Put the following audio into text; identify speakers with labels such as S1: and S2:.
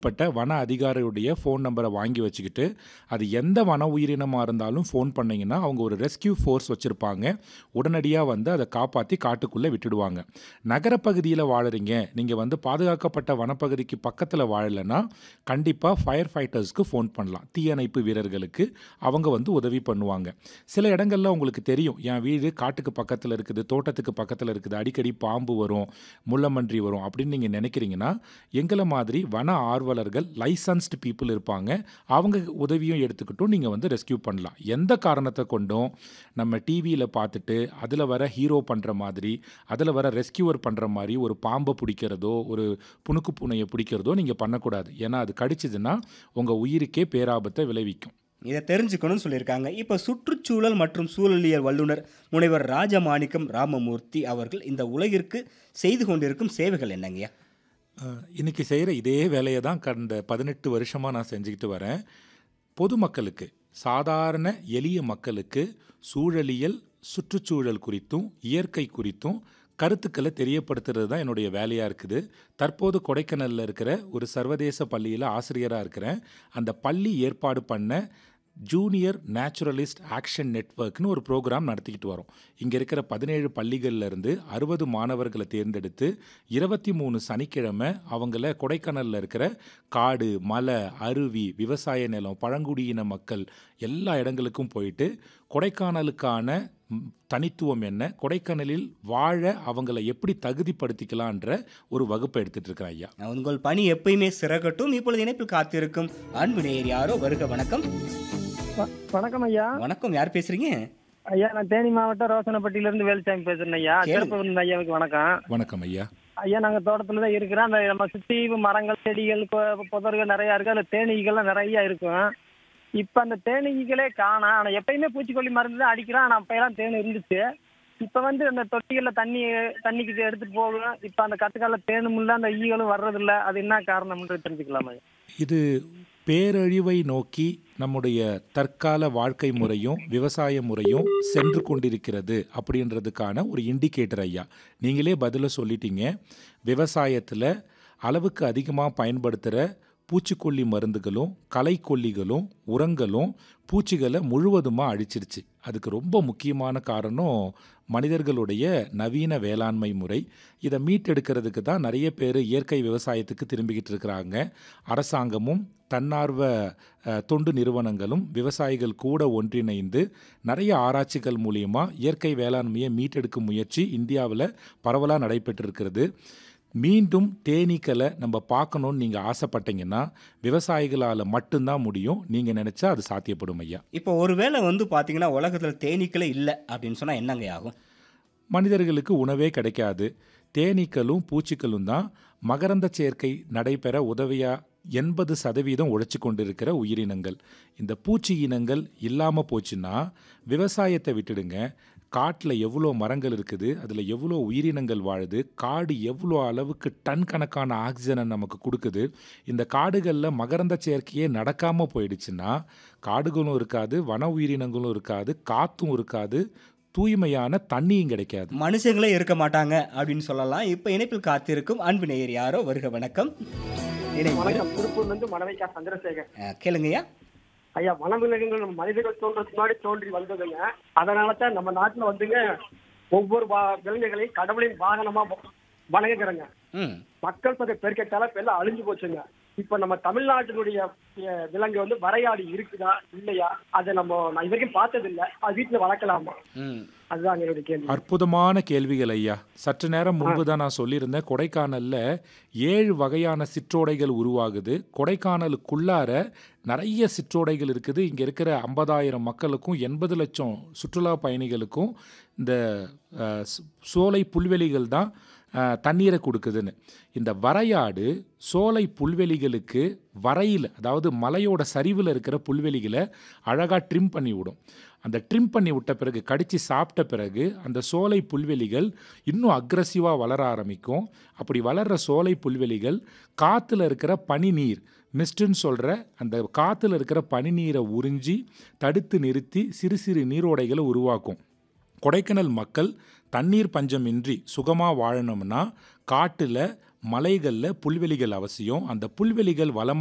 S1: பட்ட வன அதிகாரியுடைய ஃபோன் நம்பரை வாங்கி வச்சுக்கிட்டு அது எந்த வன உயிரினமாக இருந்தாலும் ஃபோன் பண்ணிங்கன்னா அவங்க ஒரு ரெஸ்கியூ ஃபோர்ஸ் வச்சுருப்பாங்க உடனடியாக வந்து அதை காப்பாற்றி காட்டுக்குள்ளே விட்டுடுவாங்க நகரப்பகுதியில் வாழுறீங்க நீங்கள் வந்து பாதுகாக்கப்பட்ட வனப்பகுதிக்கு பக்கத்தில் வாழலைன்னா கண்டிப்பாக ஃபயர் ஃபைட்டர்ஸ்க்கு ஃபோன் பண்ணலாம் தீயணைப்பு வீரர்களுக்கு அவங்க வந்து உதவி பண்ணுவாங்க சில இடங்கள்ல உங்களுக்கு தெரியும் என் வீடு காட்டுக்கு பக்கத்தில் இருக்குது தோட்டத்துக்கு பக்கத்தில் இருக்குது அடிக்கடி பாம்பு வரும் முள்ளமன்றி வரும் அப்படின்னு நீங்கள் நினைக்கிறீங்கன்னா எங்களை மாதிரி வன ஆர்வலர்கள் லைசன்ஸ்டு பீப்புள் இருப்பாங்க அவங்க உதவியும் எடுத்துக்கிட்டும் நீங்கள் வந்து ரெஸ்கியூ பண்ணலாம் எந்த காரணத்தை கொண்டும் நம்ம டிவியில் பார்த்துட்டு அதில் வர ஹீரோ பண்ணுற மாதிரி அதில் வர ரெஸ்கியூவர் பண்ணுற மாதிரி ஒரு பாம்பை பிடிக்கிறதோ ஒரு புணுக்கு பூனையை பிடிக்கிறதோ நீங்கள் பண்ணக்கூடாது ஏன்னா அது கடிச்சதுன்னா உங்கள் உயிருக்கே பேராபத்தை விளைவிக்கும்
S2: இதை தெரிஞ்சுக்கணும்னு சொல்லியிருக்காங்க இப்போ சுற்றுச்சூழல் மற்றும் சூழலியல் வல்லுநர் முனைவர் ராஜமாணிக்கம் ராமமூர்த்தி அவர்கள் இந்த உலகிற்கு செய்து கொண்டிருக்கும் சேவைகள் என்னங்கய்யா
S1: அஹ், இன்னைக்கு செய்கிற இதே வேலையை தான் கடந்த பதினெட்டு வருஷமாக நான் செஞ்சுக்கிட்டு வரேன் பொதுமக்களுக்கு சாதாரண எளிய மக்களுக்கு சூழலியல் சுற்றுச்சூழல் குறித்தும் இயற்கை குறித்தும் கருத்துக்களை தெரியப்படுத்துறது தான் என்னுடைய வேலையாக இருக்குது தற்போது கொடைக்கானலில் இருக்கிற ஒரு சர்வதேச பள்ளியில் ஆசிரியராக இருக்கிறேன் அந்த பள்ளி ஏற்பாடு பண்ண ஜூனியர் நேச்சுரலிஸ்ட் ஆக்ஷன் நெட்வொர்க்னு ஒரு ப்ரோக்ராம் நடத்திக்கிட்டு வரோம் இங்கே இருக்கிற பதினேழு பள்ளிகள்ல இருந்து அறுபது மாணவர்களை தேர்ந்தெடுத்து இருபத்தி மூணு சனிக்கிழமை அவங்கள கொடைக்கானலில் இருக்கிற காடு மலை அருவி விவசாய நிலம் பழங்குடியின மக்கள் எல்லா இடங்களுக்கும் போயிட்டு கொடைக்கானலுக்கான ம், தனித்துவம் என்ன கொடைக்கானலில் வாழ அவங்கள எப்படி தகுதிப்படுத்திக்கலான்ற ஒரு வகுப்பை எடுத்துட்டு இருக்கிறேன் ஐயா
S2: உங்கள் பணி எப்பயுமே சிறகட்டும் இப்பொழுது இணைப்பில் காத்திருக்கும் அன்பு நேயர் யாரோ வருக வணக்கம்
S3: வ- வணக்கம் ஐயா
S2: வணக்கம் யார் பேசுறீங்க
S3: ஐயா நான் தேனி மாவட்டம் ரோசனப்பட்டியில இருந்து வேலுசாமி பேசுறேன் ஐயா
S2: கேளு.
S3: சிறப்பு ஐயாவுக்கு வணக்கம்
S1: வணக்கம் ஐயா
S3: ஐயா நாங்க தோட்டத்துல தான் இருக்கிறோம் அந்த நம்ம சுத்தி மரங்கள் செடிகள் கொ- புதர்கள் நிறைய இருக்கு அதுல தேனீகள்லாம் நிறைய இருக்கும் இப்ப அந்த தேனீகளே காணோம் ஆனா எப்பயுமே பூச்சிக்கொல்லி மருந்து தான் அடிக்கிறோம் ஆனா அப்பெல்லாம் தேன் இருந்துச்சு இப்ப வந்து அந்த தொட்டிகள்ல தண்ணி தண்ணிக்கு இது எடுத்துட்டு போகும் இப்ப அந்த கட்டுக்கால தேனும் இல்ல அந்த ஈகளும் வர்றதில்ல அது என்ன காரணம்ன்றது தெரிஞ்சுக்கலாமா ஐயா
S1: இது பேரழிவை நோக்கி நம்முடைய தற்கால வாழ்க்கை முறையும் விவசாய முறையும் சென்று கொண்டிருக்கிறது அப்படின்றதுக்கான ஒரு இண்டிகேட்டர் ஐயா நீங்களே பதில சொல்லிட்டீங்க விவசாயத்தில் அளவுக்கு அதிகமாக பயன்படுத்துகிற பூச்சிக்கொல்லி மருந்துகளும் களைக்கொல்லிகளும் உரங்களும் பூச்சிகளை முழுவதுமாக அழிச்சிருச்சு அதுக்கு ரொம்ப முக்கியமான காரணம் மனிதர்களுடைய நவீன வேளாண்மை முறை இதை மீட்டெடுக்கிறதுக்கு தான் நிறைய பேர் இயற்கை விவசாயத்துக்கு திரும்பிக்கிட்டு இருக்கிறாங்க அரசாங்கமும் தன்னார்வ அஹ், தொண்டு நிறுவனங்களும் விவசாயிகள் கூட ஒன்றிணைந்து நிறைய ஆராய்ச்சிகள் மூலியமாக இயற்கை வேளாண்மையை மீட்டெடுக்கும் முயற்சி இந்தியாவில் பரவலாக நடைபெற்றிருக்கிறது மீண்டும் தேனீக்களை நம்ம பார்க்கணும்னு நீங்கள் ஆசைப்பட்டீங்கன்னா விவசாயிகளால் மட்டும்தான் முடியும் நீங்கள் நினச்சா அது சாத்தியப்படும் ஐயா
S2: இப்போ ஒருவேளை வந்து பார்த்தீங்கன்னா உலகத்தில் தேனீக்களே இல்லை அப்படின்னு சொன்னால் என்னங்க ஆகும்
S1: மனிதர்களுக்கு உணவே கிடைக்காது தேனீக்களும் பூச்சிகளும் தான் மகரந்த சேர்க்கை நடைபெற உதவியா எண்பது சதவீதம் உழைச்சி கொண்டிருக்கிற உயிரினங்கள் இந்த பூச்சி இனங்கள் இல்லாமல் போச்சுன்னா விவசாயத்தை விட்டுடுங்க காட்டில் எவ்வளோ மரங்கள் இருக்குது அதில் எவ்வளோ உயிரினங்கள் வாழுது காடு எவ்வளோ அளவுக்கு டன் கணக்கான ஆக்சிஜனை நமக்கு கொடுக்குது இந்த காடுகளில் மகரந்த சேர்க்கையே நடக்காமல் போயிடுச்சுன்னா காடுகளும் இருக்காது வன உயிரினங்களும் இருக்காது காற்றும் இருக்காது தூய்மையான தண்ணியும் கிடைக்காது
S2: மனுஷங்களே இருக்க மாட்டாங்க அப்படின்னு சொல்லலாம் இப்போ இணைப்பில் காத்திருக்கும் அன்பு நேயர் யாரோ வருக வணக்கம் இணைப்பு
S3: வணக்கம் திருப்பூர்ல இருந்து மணவைக்கா சந்திரசேகர்
S2: அஹ், கேளுங்கய்யா
S3: ஐயா வனவிலங்குகள் நம்ம மனிதர்கள் தோன்றதுக்கு முன்னாடி தோன்றி வந்ததுங்க அதனால தான் நம்ம நாட்டுல வந்துங்க ஒவ்வொரு வா- விலங்குகளையும் கடவுளின் வாகனமா வ- வணங்குகிறோங்க
S2: ம்
S3: மக்கள் தொகை பெருக்கத்தால இப்ப எல்லாம் அழிஞ்சு போச்சுங்க இப்ப நம்ம தமிழ்நாட்டினுடைய அஹ், விலங்கு வந்து வரையாடி இருக்குதா இல்லையா அதை நம்ம நான் இது வரைக்கும் பார்த்தது இல்ல அது வீட்டுல வளர்க்கலாமா
S2: ம்
S3: அதுதான் என்னுடைய கேள்வி
S1: அற்புதமான கேள்விகள் ஐயா சற்று நேரம் முன்பு தான் நான் சொல்லியிருந்தேன் கொடைக்கானல்ல ஏழு வகையான சிற்றோடைகள் உருவாகுது கொடைக்கானலுக்குள்ளார நிறைய சிற்றோடைகள் இருக்குது இங்கே இருக்கிற ஐம்பதாயிரம் மக்களுக்கும் எண்பது லட்சம் சுற்றுலா பயணிகளுக்கும் இந்த அஹ், சு- சோலை புல்வெளிகள் தான் அஹ், தண்ணீரை கொடுக்குதுன்னு இந்த வரையாடு சோலை புல்வெளிகளுக்கு வரையில் அதாவது மலையோட சரிவில் இருக்கிற புல்வெளிகளை அழகாக ட்ரிம் பண்ணி விடும் அந்த ட்ரிம் பண்ணி விட்ட பிறகு கடித்து சாப்பிட்ட பிறகு அந்த சோலை புல்வெளிகள் இன்னும் அக்ரஸிவாக வளர ஆரம்பிக்கும் அப்படி வளர்கிற சோலை புல்வெளிகள் காற்றுல இருக்கிற பனிநீர் மிஸ்ட்டுன்னு சொல்கிற அந்த காற்றுல இருக்கிற பனிநீரை உறிஞ்சி தடுத்து நிறுத்தி சிறு சிறு நீரோடைகளை உருவாக்கும் கொடைக்கானல் மக்கள் தண்ணீர் பஞ்சமின்றி சுகமாக வாழணும்னா காட்டில் மலைகளில் புல்வெளிகள் அவசியம் அந்த புல்வெளிகள் வளமாக